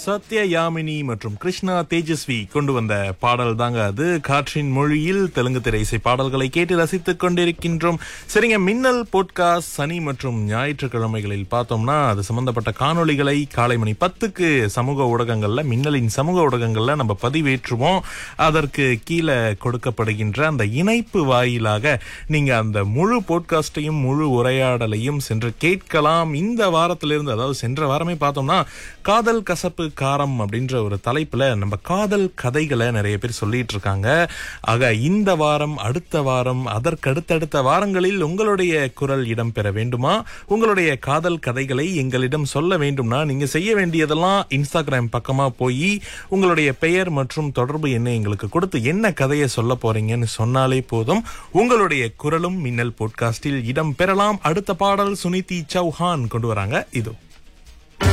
சத்ய யாமினி மற்றும் கிருஷ்ணா தேஜஸ்வி கொண்டு வந்த பாடல் தாங்க அது காற்றின் மொழியில் தெலுங்கு திரை இசை பாடல்களை கேட்டு ரசித்துக் கொண்டிருக்கின்றோம் சரிங்க மின்னல் போட்காஸ்ட் சனி மற்றும் ஞாயிற்றுக்கிழமைகளில் பார்த்தோம்னா அது சம்பந்தப்பட்ட காணொளிகளை காலை மணி பத்துக்கு சமூக ஊடகங்கள்ல மின்னலின் சமூக ஊடகங்கள்ல நம்ம பதிவேற்றுவோம் அதற்கு கீழே கொடுக்கப்படுகின்ற அந்த இணைப்பு வாயிலாக நீங்க அந்த முழு போட்காஸ்டையும் முழு உரையாடலையும் சென்று கேட்கலாம் இந்த வாரத்திலிருந்து அதாவது சென்ற வாரமே பார்த்தோம்னா காதல் கசப்பு காரம் அப்படின்ற ஒரு தலைப்புல நம்ம காதல் கதைகளை நிறைய பேர் சொல்லிட்டு இருக்காங்க ஆக இந்த வாரம் அடுத்த வாரம் அதற்கு அடுத்தடுத்த வாரங்களில் உங்களுடைய குரல் இடம்பெற வேண்டுமா உங்களுடைய காதல் கதைகளை எங்களிடம் சொல்ல வேண்டும்னா நீங்க செய்ய வேண்டியதெல்லாம் இன்ஸ்டாகிராம் பக்கமா போய் உங்களுடைய பெயர் மற்றும் தொடர்பு எண்ணை எங்களுக்கு கொடுத்து என்ன கதையை சொல்ல போறீங்கன்னு சொன்னாலே போதும் உங்களுடைய குரலும் மின்னல் போட்காஸ்டில் இடம் பெறலாம் அடுத்த பாடல் சுனிதி சௌஹான் கொண்டு வராங்க இதோ